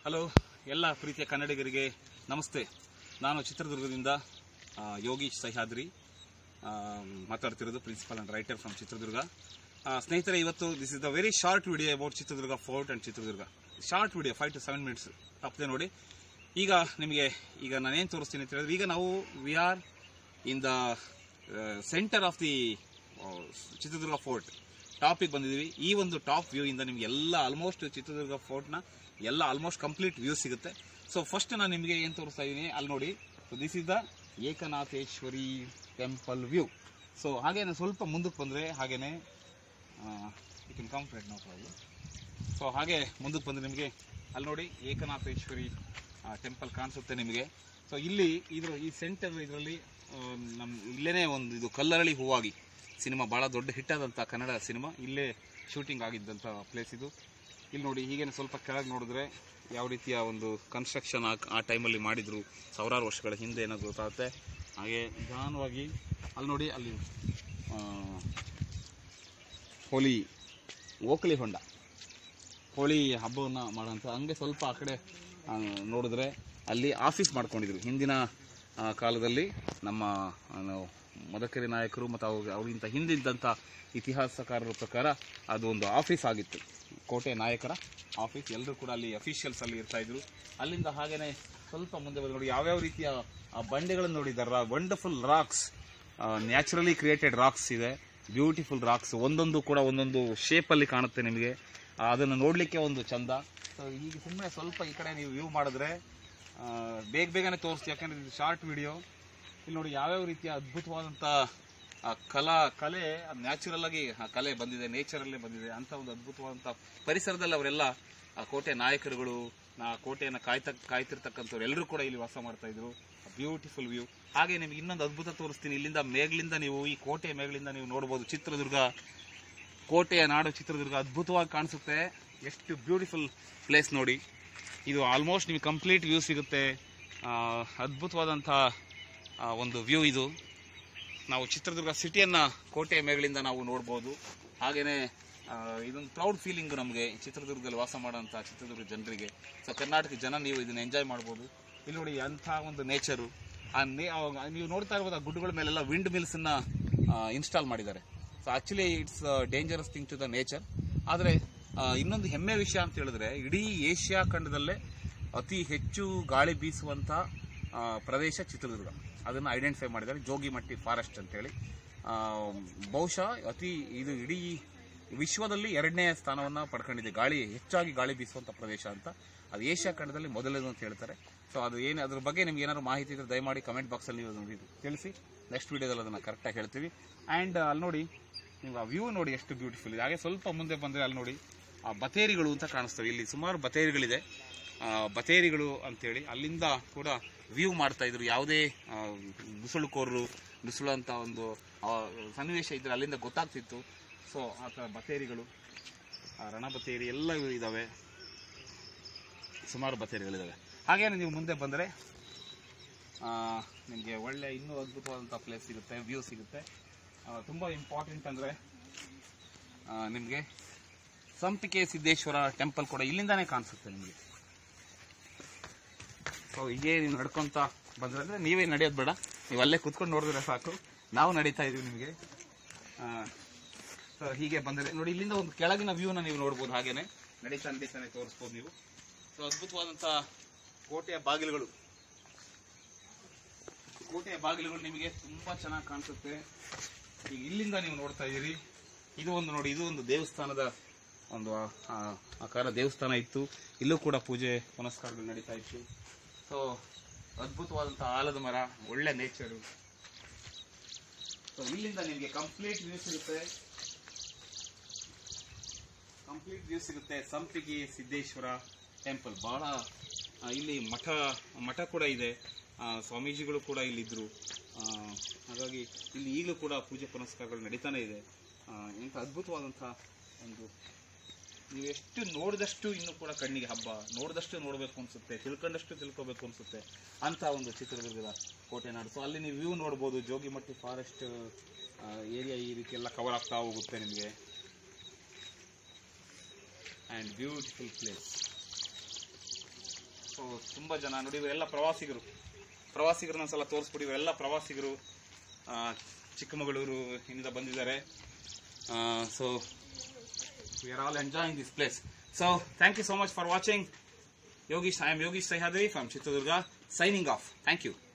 hello ಎಲ್ಲ ಪ್ರೀತಿಯ ಕನ್ನಡಿಗರಿಗೆ ನಮಸ್ತೆ ನಾನು ಚಿತ್ರದುರ್ಗದಿಂದ ಆ, ಯೋಗೀಶ್ ಸಹ್ಯಾದ್ರಿ ಆ, ಮಾತಾಡ್ತಿರೋದು principal and writer from Chitradurga ಆ, ಸ್ನೇಹಿತರೆ ಇವತ್ತು this is the very short video about Chitradurga fort and Chitradurga short video five to seven minutes ತಪ್ಪದೆ ನೋಡಿ ಈಗ ನಿಮಗೆ ಈಗ ನಾನೇನು ತೋರಿಸ್ತೀನಿ ಅಂತ ಹೇಳಿದ್ರೆ ಈಗ ನಾವು we are in the centre of the Chitradurga fort ಟಾಪಿಗೆ ಬಂದಿದ್ದೀವಿ ಈ ಒಂದು ಟಾಪ್ ವ್ಯೂ ಇಂದ ನಿಮ್ಗೆ ಎಲ್ಲ ಆಲ್ಮೋಸ್ಟ್ ಚಿತ್ರದುರ್ಗ ಫೋರ್ಟ್ನ ಎಲ್ಲ ಆಲ್ಮೋಸ್ಟ್ ಕಂಪ್ಲೀಟ್ ವ್ಯೂ ಸಿಗುತ್ತೆ ಸೊ ಫಸ್ಟ್ ನಾನು ನಿಮಗೆ ಏನು ತೋರಿಸ್ತಾ ಇದ್ದೀನಿ ಅಲ್ಲಿ ನೋಡಿ so this is the Ekanatheshwari temple view so ಹಾಗೇನೆ ಸ್ವಲ್ಪ ಮುಂದಕ್ಕೆ ಬಂದರೆ ಹಾಗೇನೆ you can come friend no problem so ಹಾಗೆ ಮುಂದಕ್ಕೆ ಬಂದರೆ ನಿಮಗೆ ಅಲ್ಲಿ ನೋಡಿ ಏಕನಾಥೇಶ್ವರಿ ಟೆಂಪಲ್ ಕಾಣಿಸುತ್ತೆ ನಿಮಗೆ ಸೊ ಇಲ್ಲಿ ಇದ್ರ ಈ ಸೆಂಟರ್ ಇದರಲ್ಲಿ ನಮ್ಮ ಇಲ್ಲೇನೆ ಒಂದು ಇದು ಕಲ್ಲರಳಿ ಹೂವಾಗಿ ಸಿನಿಮಾ ಭಾಳ ದೊಡ್ಡ ಹಿಟ್ ಆದಂಥ ಕನ್ನಡ ಸಿನಿಮಾ ಇಲ್ಲೇ ಶೂಟಿಂಗ್ ಆಗಿದ್ದಂಥ ಪ್ಲೇಸ್ ಇದು ಇಲ್ಲಿ ನೋಡಿ ಹೀಗೇನೆ ಸ್ವಲ್ಪ ಕೆಳಗೆ ನೋಡಿದ್ರೆ ಯಾವ ರೀತಿಯ ಒಂದು ಕನ್ಸ್ಟ್ರಕ್ಷನ್ ಆ ಆ ಟೈಮಲ್ಲಿ ಮಾಡಿದ್ರು ಸಾವಿರಾರು ವರ್ಷಗಳ ಹಿಂದೆ ಏನೋ ಗೊತ್ತಾಗುತ್ತೆ ಹಾಗೆ ನಿಧಾನವಾಗಿ ಅಲ್ಲಿ ನೋಡಿ ಅಲ್ಲಿ ಆ, ಹೋಳಿ ಓಕಳಿ ಹೊಂಡ ಹೋಳಿ ಹಬ್ಬವನ್ನು ಮಾಡೋಂಥ ಹಂಗೆ ಸ್ವಲ್ಪ ಆ ಕಡೆ ಆ, ನೋಡಿದ್ರೆ ಅಲ್ಲಿ ಆಫೀಸ್ ಮಾಡ್ಕೊಂಡಿದ್ರು ಹಿಂದಿನ ಆ, ಕಾಲದಲ್ಲಿ ನಮ್ಮ ಆ, ನಾವು ಮದಕರಿ ನಾಯಕರು ಮತ್ತು ಅವ್ರ ಅವರಿಂತ ಹಿಂದಿದ್ದಂಥ ಇತಿಹಾಸಕಾರರ ಪ್ರಕಾರ ಅದು ಒಂದು ಆಫೀಸ್ ಆಗಿತ್ತು ಕೋಟೆ ನಾಯಕರ ಆಫೀಸ್ ಎಲ್ಲರೂ ಕೂಡ ಅಲ್ಲಿ ಅಫಿಷಿಯಲ್ಸ್ ಅಲ್ಲಿ ಇರ್ತಾ ಇದ್ರು ಅಲ್ಲಿಂದ ಹಾಗೇನೆ ಸ್ವಲ್ಪ ಮುಂದೆ ಬಂದು ನೋಡಿ ಯಾವ್ಯಾವ ರೀತಿಯ ಆ ಬಂಡೆಗಳನ್ನು ನೋಡಿದಾರ wonderful rocks naturally created rocks ಇದೆ ಬ್ಯೂಟಿಫುಲ್ ರಾಕ್ಸ್ ಒಂದೊಂದು ಕೂಡ ಒಂದೊಂದು ಶೇಪಲ್ಲಿ ಕಾಣುತ್ತೆ ನಿಮಗೆ ಆ, ಅದನ್ನು ನೋಡಲಿಕ್ಕೆ ಒಂದು ಚಂದ ಸೊ ಈಗ ಸುಮ್ಮನೆ ಸ್ವಲ್ಪ ಈ ಕಡೆ ನೀವು ವ್ಯೂ ಮಾಡಿದ್ರೆ ಆ, ಬೇಗ ಬೇಗನೆ ತೋರಿಸ್ತೀವಿ ಯಾಕಂದ್ರೆ ಇದು ಶಾರ್ಟ್ ವಿಡಿಯೋ ಇಲ್ಲಿ ನೋಡಿ ಯಾವ್ಯಾವ ರೀತಿಯ ಅದ್ಭುತವಾದಂಥ ಆ ಕಲಾ ಕಲೆ ನ್ಯಾಚುರಲ್ ಆಗಿ ಆ ಕಲೆ ಬಂದಿದೆ ನೇಚರಲ್ಲೇ ಬಂದಿದೆ ಅಂತ ಒಂದು ಅದ್ಭುತವಾದಂಥ ಪರಿಸರದಲ್ಲಿ ಅವರೆಲ್ಲ ಆ ಕೋಟೆ ನಾಯಕರುಗಳು ಆ ಕೋಟೆಯನ್ನು ಕಾಯ್ತ ಕಾಯ್ತಿರ್ತಕ್ಕಂಥವ್ರು ಎಲ್ಲರೂ ಕೂಡ ಇಲ್ಲಿ ವಾಸ ಮಾಡ್ತಾ ಇದ್ರು ಬ್ಯೂಟಿಫುಲ್ ವ್ಯೂ ಹಾಗೆ ನಿಮ್ಗೆ ಇನ್ನೊಂದು ಅದ್ಭುತ ತೋರಿಸ್ತೀನಿ ಇಲ್ಲಿಂದ ಮೇಘಲಿಂದ ನೀವು ಈ ಕೋಟೆ ಮೇಘಲಿಂದ ನೀವು ನೋಡ್ಬೋದು ಚಿತ್ರದುರ್ಗ ಕೋಟೆಯ ನಾಡು ಚಿತ್ರದುರ್ಗ ಅದ್ಭುತವಾಗಿ ಕಾಣಿಸುತ್ತೆ ಎಷ್ಟು ಬ್ಯೂಟಿಫುಲ್ ಪ್ಲೇಸ್ ನೋಡಿ ಇದು ಆಲ್ಮೋಸ್ಟ್ ನಿಮಗೆ ಕಂಪ್ಲೀಟ್ ವ್ಯೂ ಸಿಗುತ್ತೆ ಆ, ಅದ್ಭುತವಾದಂಥ ಆ, ಒಂದು ವ್ಯೂ ಇದು ನಾವು ಚಿತ್ರದುರ್ಗ ಸಿಟಿಯನ್ನು ಕೋಟೆಯ ಮೇಗಳಿಂದ ನಾವು ನೋಡ್ಬೋದು ಹಾಗೆಯೇ ಇದೊಂದು ಪ್ರೌಡ್ ಫೀಲಿಂಗ್ ನಮಗೆ ಚಿತ್ರದುರ್ಗದಲ್ಲಿ ವಾಸ ಮಾಡೋಂಥ ಚಿತ್ರದುರ್ಗ ಜನರಿಗೆ ಸೊ ಕರ್ನಾಟಕ ಜನ ನೀವು ಇದನ್ನ ಎಂಜಾಯ್ ಮಾಡ್ಬೋದು ಇಲ್ಲಿ ನೋಡಿ ಅಂಥ ಒಂದು ನೇಚರು ಆ ನೇ ಅವಾಗ ನೀವು ನೋಡ್ತಾ ಇರ್ಬೋದು ಆ ಗುಡ್ಡಗಳ ಮೇಲೆಲ್ಲ ವಿಂಡ್ ಮಿಲ್ಸನ್ನು ಇನ್ಸ್ಟಾಲ್ ಮಾಡಿದ್ದಾರೆ so actually it's dangerous thing to the nature ಆದರೆ ಇನ್ನೊಂದು ಹೆಮ್ಮೆ ವಿಷಯ ಅಂತ ಹೇಳಿದ್ರೆ ಇಡೀ ಏಷ್ಯಾ ಖಂಡದಲ್ಲೇ ಅತಿ ಹೆಚ್ಚು ಗಾಳಿ ಬೀಸುವಂಥ ಆ, ಪ್ರದೇಶ ಚಿತ್ರದುರ್ಗ ಅದನ್ನು ಐಡೆಂಟಿಫೈ ಮಾಡಿದ್ದಾರೆ ಜೋಗಿಮಟ್ಟಿ ಫಾರೆಸ್ಟ್ ಅಂತೇಳಿ ಆ, ಬಹುಶಃ ಅತಿ ಇದು ಇಡೀ ವಿಶ್ವದಲ್ಲಿ ಎರಡನೇ ಸ್ಥಾನವನ್ನು ಪಡ್ಕೊಂಡಿದೆ ಗಾಳಿ ಹೆಚ್ಚಾಗಿ ಗಾಳಿ ಬೀಸುವಂಥ ಪ್ರದೇಶ ಅಂತ ಅದು ಏಷ್ಯಾ ಖಂಡದಲ್ಲಿ ಮೊದಲನೇದು ಅಂತ ಹೇಳ್ತಾರೆ ಸೊ ಅದು ಏನು ಅದ್ರ ಬಗ್ಗೆ ನಿಮ್ಗೆ ಏನಾದ್ರು ಮಾಹಿತಿ ಇದ್ರೆ ದಯಮಾಡಿ ಕಮೆಂಟ್ ಬಾಕ್ಸಲ್ಲಿ ನೀವು ಅದನ್ನು ಇದು ತಿಳಿಸಿ ನೆಕ್ಸ್ಟ್ ವೀಡಿಯೋದಲ್ಲಿ ಅದನ್ನು ಕರೆಕ್ಟಾಗಿ ಹೇಳ್ತೀವಿ ಆ್ಯಂಡ್ ಅಲ್ಲಿ ನೋಡಿ ನೀವು ಆ ವ್ಯೂ ನೋಡಿ ಎಷ್ಟು ಬ್ಯೂಟಿಫುಲ್ ಇದೆ ಹಾಗೆ ಸ್ವಲ್ಪ ಮುಂದೆ ಬಂದರೆ ಅಲ್ಲಿ ನೋಡಿ ಆ ಬತೇರಿಗಳು ಅಂತ ಕಾಣಿಸ್ತವೆ ಇಲ್ಲಿ ಸುಮಾರು ಬತೇರಿಗಳಿದೆ ಆ, ಬತೇರಿಗಳು ಅಂತೇಳಿ ಅಲ್ಲಿಂದ ಕೂಡ ವ್ಯೂ ಮಾಡ್ತಾ ಇದ್ರು ಯಾವುದೇ ಆ, ನುಸುಳುಕೋರರು ನುಸುಳು ಅಂತ ಒಂದು ಆ, ಸನ್ನಿವೇಶ ಇದ್ರೆ ಅಲ್ಲಿಂದ ಗೊತ್ತಾಗ್ತಿತ್ತು ಸೊ ಆ ಥರ ಬತೇರಿಗಳು ಆ, ರಣ ಬತೇರಿ ಎಲ್ಲ ಇದ್ದಾವೆ ಸುಮಾರು ಬತೇರಿಗಳಿದ್ದಾವೆ ಹಾಗೇನೆ ನೀವು ಮುಂದೆ ಬಂದರೆ ನಿಮಗೆ ಒಳ್ಳೆ ಇನ್ನೂ ಅದ್ಭುತವಾದಂಥ ಪ್ಲೇಸ್ ಸಿಗುತ್ತೆ ವ್ಯೂ ಸಿಗುತ್ತೆ ಆ, ತುಂಬ ಇಂಪಾರ್ಟೆಂಟ್ ಅಂದರೆ ನಿಮಗೆ ಸಂಪಿಗೆ ಸಿದ್ದೇಶ್ವರ ಟೆಂಪಲ್ ಕೂಡ ಇಲ್ಲಿಂದಾನೇ ಕಾಣಿಸುತ್ತೆ ನಿಮಗೆ ಸೊ ಹೀಗೆ ನೀವು ನಡ್ಕೊಂತ ಬಂದ್ರೆ ಅಂದ್ರೆ ನೀವೇ ನಡೆಯೋದು ಬೇಡ ನೀವು ಅಲ್ಲೇ ಕುತ್ಕೊಂಡು ನೋಡಿದ್ರೆ ಸಾಕು ನಾವು ನಡೀತಾ ಇದೀವಿ ನಿಮಗೆ ಸೊ ಹೀಗೆ ಬಂದರೆ ನೋಡಿ ಇಲ್ಲಿಂದ ಒಂದು ಕೆಳಗಿನ ವ್ಯೂನ ನೀವು ನೋಡ್ಬೋದು ಹಾಗೇನೆ ನಡೀತಾ ನಡೀತಾನೆ ತೋರಿಸ್ಬೋದು ನೀವು ಸೊ ಅದ್ಭುತವಾದಂಥ ಕೋಟೆಯ ಬಾಗಿಲುಗಳು ಕೋಟೆಯ ಬಾಗಿಲುಗಳು ನಿಮಗೆ ತುಂಬಾ ಚೆನ್ನಾಗಿ ಕಾಣಿಸುತ್ತೆ ಈಗ ಇಲ್ಲಿಂದ ನೀವು ನೋಡ್ತಾ ಇದ್ದೀರಿ ಇದು ಒಂದು ನೋಡಿ ಇದು ಒಂದು ದೇವಸ್ಥಾನದ ಒಂದು ಆ- ಆ- ಆಕಾರ ದೇವಸ್ಥಾನ ಇತ್ತು ಇಲ್ಲೂ ಕೂಡ ಪೂಜೆ ಪುನಸ್ಕಾರಗಳು ನಡೀತಾ ಇತ್ತು ಸೊ ಅದ್ಭುತವಾದಂಥ ಆಲದ ಮರ ಒಳ್ಳೆ ನೇಚರು ಸೊ ಇಲ್ಲಿಂದ ನಿಮಗೆ ಕಂಪ್ಲೀಟ್ ವ್ಯೂ ಸಿಗುತ್ತೆ ಕಂಪ್ಲೀಟ್ ವ್ಯೂ ಸಿಗುತ್ತೆ ಸಂಪಿಗೆ ಸಿದ್ದೇಶ್ವರ ಟೆಂಪಲ್ ಬಹಳ ಆ, ಇಲ್ಲಿ ಮಠ ಮಠ ಕೂಡ ಇದೆ ಆ, ಸ್ವಾಮೀಜಿಗಳು ಕೂಡ ಇಲ್ಲಿದ್ದರು ಹಾಗಾಗಿ ಇಲ್ಲಿ ಈಗಲೂ ಕೂಡ ಪೂಜೆ ಪುನಸ್ಕಾರಗಳು ನಡೀತಾನೆ ಇದೆ ಆ, ಇಂಥ ಅದ್ಭುತವಾದಂಥ ಒಂದು ನೀವು ಎಷ್ಟು ನೋಡಿದಷ್ಟು ಇನ್ನೂ ಕೂಡ ಕಣ್ಣಿಗೆ ಹಬ್ಬ ನೋಡಿದಷ್ಟು ನೋಡಬೇಕು ಅನ್ಸುತ್ತೆ ತಿಳ್ಕೊಂಡಷ್ಟು ತಿಳ್ಕೊಬೇಕು ಅನ್ಸುತ್ತೆ ಅಂತ ಒಂದು ಚಿತ್ರದುರ್ಗದ ಕೋಟೆ ನಾಡು ಸೊ ಅಲ್ಲಿ ನೀವು ವ್ಯೂ ನೋಡ್ಬೋದು ಜೋಗಿಮಟ್ಟಿ ಫಾರೆಸ್ಟ್ ಏರಿಯಾ ಈ ರೀತಿ ಎಲ್ಲ ಕವರ್ ಆಗ್ತಾ ಹೋಗುತ್ತೆ ನಿಮಗೆ ಆ್ಯಂಡ್ ಬ್ಯೂಟಿಫುಲ್ ಪ್ಲೇಸ್ ಸೊ ತುಂಬ ಜನ ನೋಡಿ ಇವರೆಲ್ಲ ಪ್ರವಾಸಿಗರು ಪ್ರವಾಸಿಗರನ್ನ ಸಲ ತೋರಿಸ್ಬಿಡಿ ಇವರೆಲ್ಲ ಪ್ರವಾಸಿಗರು ಆ, ಚಿಕ್ಕಮಗಳೂರು ಇಂದ ಬಂದಿದ್ದಾರೆ so we are all enjoying this place so thank you so much for watching Yogish I am Yogish Sahyadri from Chitradurga signing off thank you